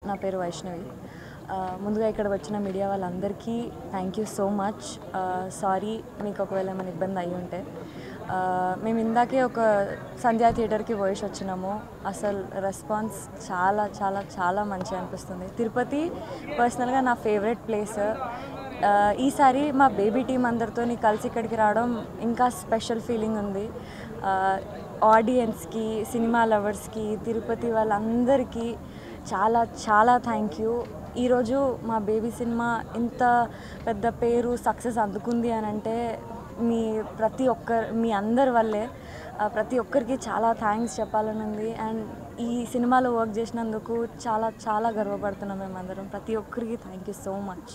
నా పేరు వైష్ణవి ఆ, ముందుగా ఇక్కడ వచ్చిన మీడియా వాళ్ళందరికీ thank you so much sorry మీకు ఒకవేళ ఏమైనా ఇబ్బంది అయ్యి ఉంటే ఆ, మేము ఇందాకే ఒక సంధ్యా థియేటర్కి పోయేసి వచ్చినాము అసలు రెస్పాన్స్ చాలా చాలా చాలా మంచిగా అనిపిస్తుంది తిరుపతి పర్సనల్గా నా ఫేవరెట్ ప్లేస్ ఆ, ఈసారి మా బేబీ టీం అందరితో కలిసి ఇక్కడికి రావడం ఇంకా స్పెషల్ ఫీలింగ్ ఉంది ఆ, ఆడియన్స్కి సినిమా లవర్స్కి తిరుపతి వాళ్ళందరికీ చాలా చాలా థ్యాంక్ యూ ఈరోజు మా బేబీ సినిమా ఇంత పెద్ద పేరు సక్సెస్ అందుకుంది అని అంటే మీ ప్రతి ఒక్కరు మీ అందరి వల్లే ఆ, ప్రతి ఒక్కరికి చాలా థ్యాంక్స్ చెప్పాలని ఉంది అండ్ ఈ సినిమాలో వర్క్ చేసినందుకు చాలా చాలా గర్వపడుతున్నాం మేమందరం ప్రతి ఒక్కరికి థ్యాంక్ యూ సో మచ్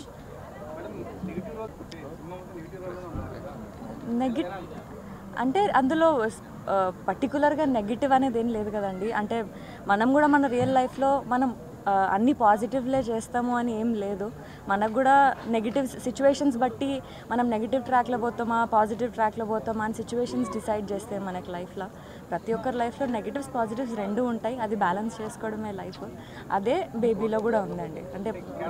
నెగిట్ అంటే అందులో పర్టికులర్గా నెగిటివ్ అనేది ఏం లేదు కదండి అంటే మనం కూడా మన రియల్ లైఫ్లో మనం ఆ, అన్ని పాజిటివ్లే చేస్తాము అని ఏం లేదు మనకు కూడా నెగిటివ్ సిచ్యువేషన్స్ బట్టి మనం నెగిటివ్ ట్రాక్లో పోతామా పాజిటివ్ ట్రాక్లో పోతామా అని సిచ్యువేషన్స్ డిసైడ్ చేస్తే మనకి లైఫ్లో ప్రతి ఒక్కరి లైఫ్లో నెగిటివ్స్ పాజిటివ్స్ రెండు ఉంటాయి అది బ్యాలెన్స్ చేసుకోవడమే లైఫ్ అదే బేబీలో కూడా ఉందండి అంటే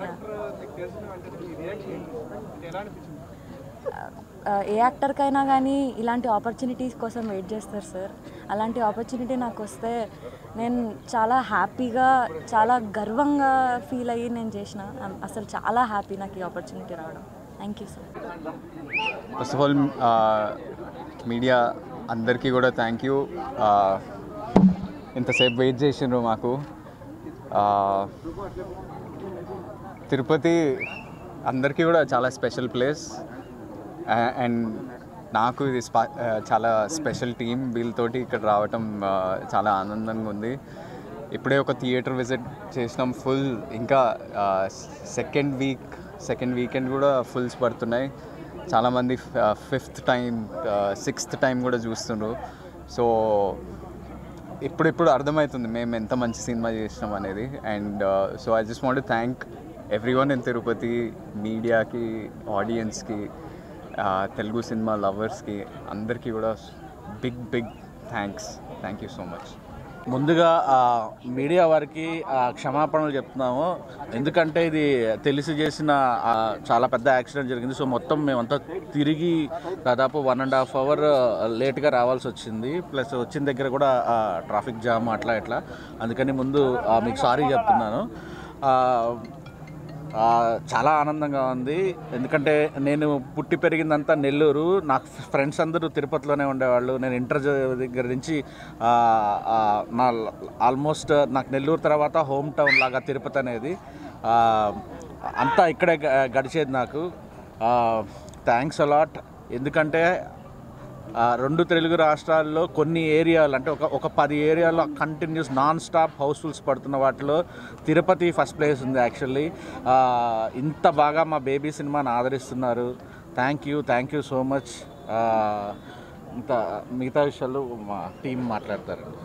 ఆ, ఏ యాక్టర్కైనా కానీ ఇలాంటి ఆపర్చునిటీస్ కోసం వెయిట్ చేస్తారు సార్ అలాంటి ఆపర్చునిటీ నాకు వస్తే నేను చాలా హ్యాపీగా చాలా గర్వంగా ఫీల్ అయ్యి నేను చేసిన I'm అసలు చాలా హ్యాపీ నాకు ఈ ఆపర్చునిటీ రావడం thank you sir first of all media అందరికీ కూడా థ్యాంక్ యూ ఇంతసేపు వెయిట్ చేసిండ్రు మాకు ఆ, తిరుపతి అందరికీ కూడా చాలా స్పెషల్ ప్లేస్ అండ్ నాకు ఇది స్పా ఆ, చాలా స్పెషల్ టీం వీళ్ళతోటి ఇక్కడ రావటం ఆ, చాలా ఆనందంగా ఉంది ఇప్పుడే ఒక థియేటర్ విజిట్ చేసినాం ఫుల్ ఇంకా సెకండ్ వీక్ సెకండ్ వీకెండ్ కూడా ఫుల్స్ పడుతున్నాయి చాలామంది ఫిఫ్త్ టైం సిక్స్త్ టైం కూడా చూస్తుండ్రు సో ఇప్పుడిప్పుడు అర్థమవుతుంది మేము ఎంత మంచి సినిమా చేసినాం అనేది and so I just want thank everyone in Tirupati మీడియాకి ఆడియన్స్కి తెలుగు సినిమా లవర్స్కి అందరికీ కూడా big big thanks thank you so much ముందుగా ఆ, మీడియా వారికి ఆ, క్షమాపణలు చెప్తున్నాము ఎందుకంటే ఇది తెలిసి చేసిన ఆ, చాలా పెద్ద యాక్సిడెంట్ జరిగింది సో మొత్తం మేమంతా తిరిగి దాదాపు వన్ అండ్ హాఫ్ అవర్ లేట్గా రావాల్సి వచ్చింది ప్లస్ వచ్చిన దగ్గర కూడా ట్రాఫిక్ జామ్ అట్లా ఇట్లా అందుకని ముందు ఆ, మీకు సారీ చెప్తున్నాను ఆ, ఆ, చాలా ఆనందంగా ఉంది ఎందుకంటే నేను పుట్టి పెరిగిందంతా నెల్లూరు నాకు ఫ్రెండ్స్ అందరూ తిరుపతిలోనే ఉండేవాళ్ళు నేను ఇంటర్ చ- దగ్గర నుంచి ఆ, ఆ, నా ఆల్మోస్ట్ నాకు నెల్లూరు తర్వాత హోమ్ టౌన్ లాగా తిరుపతి అనేది ఆ, అంతా ఇక్కడే గ- గడిచేది నాకు థ్యాంక్స్ అలాట్ ఎందుకంటే ఆ, రెండు తెలుగు రాష్ట్రాల్లో కొన్ని ఏరియాలు అంటే ఒక ఒక పది ఏరియాలో కంటిన్యూస్ నాన్ స్టాప్ హౌస్ఫుల్స్ పడుతున్న వాటిలో తిరుపతి ఫస్ట్ ప్లేస్ ఉంది యాక్చువల్లీ ఇంత బాగా మా బేబీ సినిమాని ఆదరిస్తున్నారు thank you thank you so much ఇంత మిగతా విషయాలు మా టీం మాట్లాడతారు